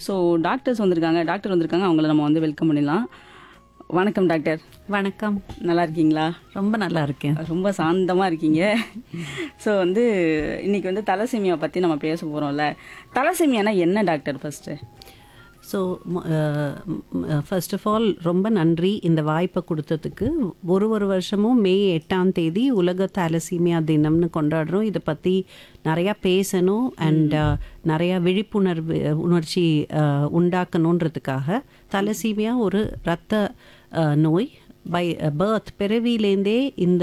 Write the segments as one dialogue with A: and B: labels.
A: so doctors வந்திருக்காங்க doctor வந்திருக்காங்க அவங்கள நம்ம வந்து வெல்கம் பண்ணிடலாம் வணக்கம் டாக்டர்
B: வணக்கம்
A: நல்லா இருக்கீங்களா
B: ரொம்ப நல்லா இருக்கேன்
A: ரொம்ப சாந்தமாக இருக்கீங்க ஸோ வந்து இன்னைக்கு வந்து தலசேமியா பற்றி நம்ம பேச போகிறோம்ல தலசேமியானா என்ன doctor first
B: so first of all ரொம்ப நன்றி இந்த வாய்ப்பை கொடுத்ததுக்கு ஒரு ஒரு வருஷமும் மே எட்டாம் தேதி உலக தாலசீமியா தினம்னு கொண்டாடுறோம் இதை பற்றி நிறையா பேசணும் அண்ட் நிறையா விழிப்புணர்வு உணர்ச்சி அஹ், உண்டாக்கணுன்றதுக்காக தலசீமியா ஒரு இரத்த அஹ், நோய் பை பர்த் பிறவிலேருந்தே இந்த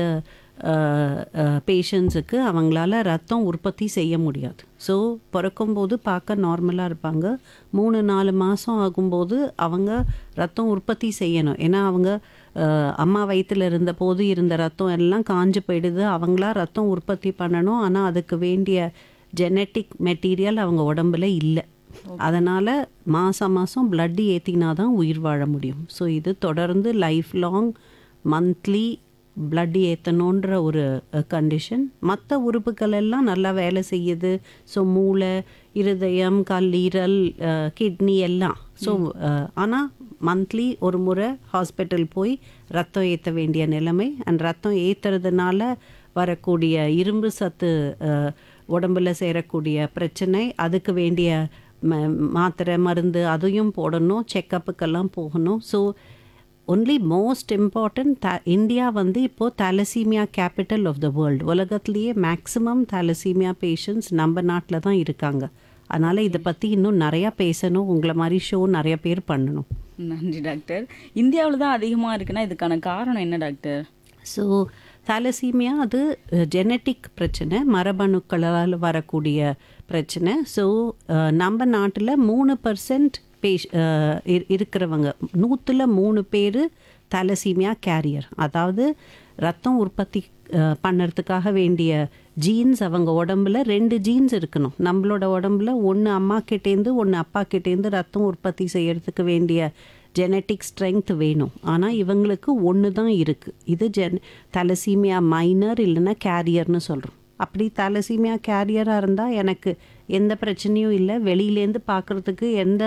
B: பேஷண்ட்ஸுக்கு அவங்களால ரத்தம் உற்பத்தி செய்ய முடியாது ஸோ பிறக்கும்போது பார்க்க நார்மலாக இருப்பாங்க மூணு நாலு மாதம் ஆகும்போது அவங்க ரத்தம் உற்பத்தி செய்யணும் ஏன்னா அவங்க அஹ், அம்மா வயித்துல இருந்த போது இருந்த ரத்தம் எல்லாம் காஞ்சு போயிடுது அவங்களா ரத்தம் உற்பத்தி பண்ணணும் ஆனால் அதுக்கு வேண்டிய ஜெனட்டிக் மெட்டீரியல் அவங்க உடம்புல இல்லை அதனால் மாதம் மாதம் பிளட் ஏற்றினா தான் உயிர் வாழ முடியும் ஸோ இது தொடர்ந்து லைஃப் லாங் மந்த்லி பிளட் ஏற்றணுன்ற ஒரு கண்டிஷன் மற்ற உறுப்புகள் எல்லாம் நல்லா வேலை செய்யுது ஸோ மூளை இருதயம் கல்லீரல் கிட்னி எல்லாம் ஸோ ஆனால் மந்த்லி ஒரு முறை ஹாஸ்பிட்டல் போய் ரத்தம் ஏற்ற வேண்டிய நிலைமை அண்ட் ரத்தம் ஏற்றுறதுனால வரக்கூடிய இரும்பு சத்து அஹ், உடம்புல சேரக்கூடிய பிரச்சனை அதுக்கு வேண்டிய ம- மாத்திரை மருந்து அதையும் போடணும் செக்கப்புக்கெல்லாம் போகணும் so only most important the India வந்து இப்போது thalassaemia capital of the world உலகத்துலேயே மேக்ஸிமம் தலசீமியா பேஷண்ட்ஸ் நம்ம நாட்டில் தான் இருக்காங்க அதனால் இதை பற்றி இன்னும் நிறையா பேசணும் உங்களை மாதிரி ஷோ நிறைய பேர் பண்ணணும்
A: நன்றி டாக்டர் இந்தியாவில் தான் அதிகமாக இருக்குன்னா இதுக்கான காரணம் என்ன டாக்டர்
B: ஸோ தாலசீமியா அது ஜெனட்டிக் பிரச்சனை மரபணுக்களால் வரக்கூடிய பிரச்சனை ஸோ நம்ம நாட்டில் மூணு பர்சன்ட் பேஷ் அஹ், இரு- இருக்கிறவங்க நூற்றில் மூணு பேர் தாலசீமியா கேரியர் அதாவது ரத்தம் உற்பத்தி அஹ், பண்ணறதுக்காக வேண்டிய ஜீன்ஸ் அவங்க உடம்புல ரெண்டு ஜீன்ஸ் இருக்கணும் நம்மளோட உடம்புல ஒன்று அம்மா கிட்டேருந்து ஒன்று அப்பா கிட்டேருந்து ரத்தம் உற்பத்தி செய்யறதுக்கு வேண்டிய ஜெனட்டிக் ஸ்ட்ரென்த் வேணும் ஆனால் இவங்களுக்கு ஒன்று தான் இருக்குது இது ஜென் தலசீமியா மைனர் இல்லைன்னா கேரியர்னு சொல்கிறோம் அப்படி தலசீமியா கேரியராக இருந்தால் எனக்கு எந்த பிரச்சனையும் இல்லை வெளியிலேருந்து பார்க்குறதுக்கு எந்த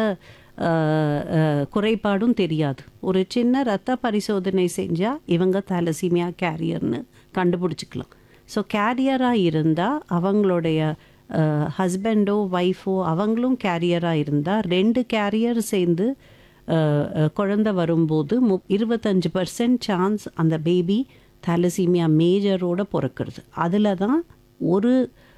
B: அஹ், அஹ், குறைபாடும் தெரியாது ஒரு சின்ன ரத்த பரிசோதனை செஞ்சால் இவங்க தலசீமியா கேரியர்னு கண்டுபிடிச்சிக்கலாம் ஸோ கேரியராக இருந்தால் அவங்களுடைய ஹஸ்பண்டோ ஒய்ஃபோ அவங்களும் கேரியராக இருந்தால் ரெண்டு கேரியர் சேர்ந்து அஹ், அஹ், குழந்தை வரும்போது மு இருபத்தஞ்சு பர்சன்ட் சான்ஸ் அந்த பேபி தலசீமியா மேஜரோட பிறக்கிறது அதில் தான் ஒரு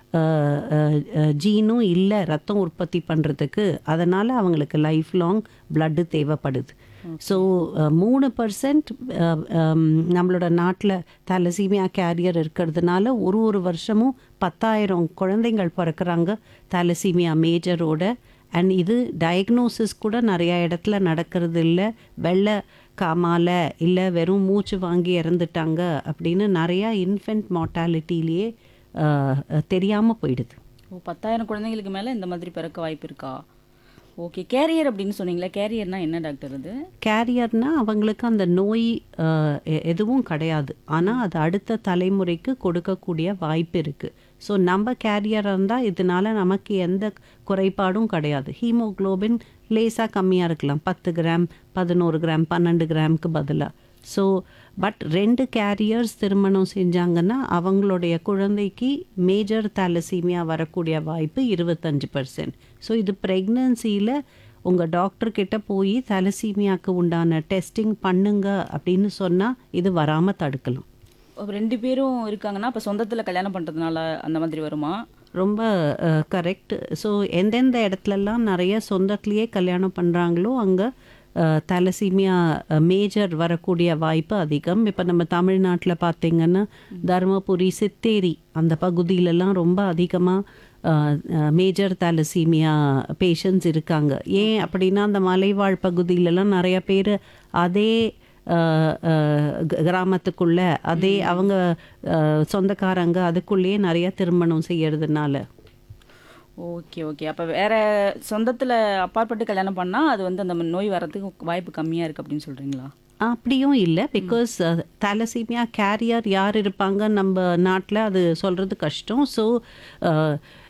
B: ஜீனும் இல்லை ரத்தம் உற்பத்தி பண்ணுறதுக்கு அதனால் அவங்களுக்கு லைஃப் லாங் பிளட்டு தேவைப்படுது ஸோ மூணு பர்சன்ட் நம்மளோட நாட்டில் தலசீமியா கேரியர் இருக்கிறதுனால ஒரு ஒரு வருஷமும் பத்தாயிரம் குழந்தைங்கள் பிறக்கிறாங்க தலசீமியா மேஜரோட அண்ட் இது டயக்னோசிஸ் கூட நிறையா இடத்துல நடக்கிறது இல்லை வெள்ளை காமால இல்லை வெறும் மூச்சு வாங்கி இறந்துட்டாங்க அப்படின்னு நிறையா இன்ஃபென்ட் மார்ட்டாலிட்டிலேயே தெரியாமல் போயிடுது
A: ஓ பத்தாயிரம் குழந்தைங்களுக்கு மேலே இந்த மாதிரி பிறக்க வாய்ப்பு இருக்கா ஓகே கேரியர் அப்படின்னு சொன்னீங்களா கேரியர்னா என்ன டாக்டர் அது
B: கேரியர்னா அவங்களுக்கு அந்த நோய் அஹ், எ- எதுவும் கிடையாது ஆனால் அது அடுத்த தலைமுறைக்கு கொடுக்கக்கூடிய வாய்ப்பு இருக்குது ஸோ நம்ம கேரியராக இருந்தால் இதனால நமக்கு எந்த குறைபாடும் கிடையாது ஹீமோகுளோபின் லேசாக கம்மியாக இருக்கலாம் பத்து கிராம் பதினோரு கிராம் பன்னெண்டு கிராமுக்கு பதிலாக ஸோ பட் ரெண்டு கேரியர்ஸ் திருமணம் செஞ்சாங்கன்னா அவங்களுடைய குழந்தைக்கு மேஜர் தாலசீமியா வரக்கூடிய வாய்ப்பு இருபத்தஞ்சு பர்சன்ட் ஸோ இது ப்ரெக்னன்சியில் உங்கள் டாக்டர் கிட்ட போய் தலசீமியாவுக்கு உண்டான டெஸ்டிங் பண்ணுங்க அப்படின்னு சொன்னால் இது வராமல் தடுக்கலாம்
A: அப்ப ரெண்டு பேரும் இருக்காங்கன்னா அப்போ சொந்தத்தில் கல்யாணம் பண்ணுறதுனால அந்த மாதிரி வருமா
B: ரொம்ப கரெக்ட் ஸோ எந்தெந்த இடத்துலலாம் நிறைய சொந்தத்திலேயே கல்யாணம் பண்ணுறாங்களோ அங்கே தலசீமியா மேஜர் வரக்கூடிய வாய்ப்பு அதிகம் இப்போ நம்ம தமிழ்நாட்டில் பார்த்தீங்கன்னா தருமபுரி சித்தேரி அந்த பகுதியிலலாம் ரொம்ப அதிகமாக மேஜர் தலசீமியா பேஷண்ட்ஸ் இருக்காங்க ஏன் அப்படின்னா அந்த மலைவாழ் பகுதியிலலாம் நிறைய பேர் அதே அஹ், அஹ், க- கிராமத்துக்குள்ள அதே அவங்க அஹ், சொந்தக்காரங்க அதுக்குள்ளேயே நிறைய திருமணம் செய்யறதுனால
A: ஓகே ஓகே அப்போ வேற சொந்தத்தில் அப்பாற்பட்டு கல்யாணம் பண்ணால் அது வந்து அந்த நோய் வர்றதுக்கு வாய்ப்பு கம்மியாக இருக்குது அப்படின்னு சொல்கிறீங்களா
B: அப்படியும் இல்லை பிகாஸ் தலசீமியா கேரியர் யார் இருப்பாங்க நம்ம நாட்டில் அது சொல்கிறது கஷ்டம் ஸோ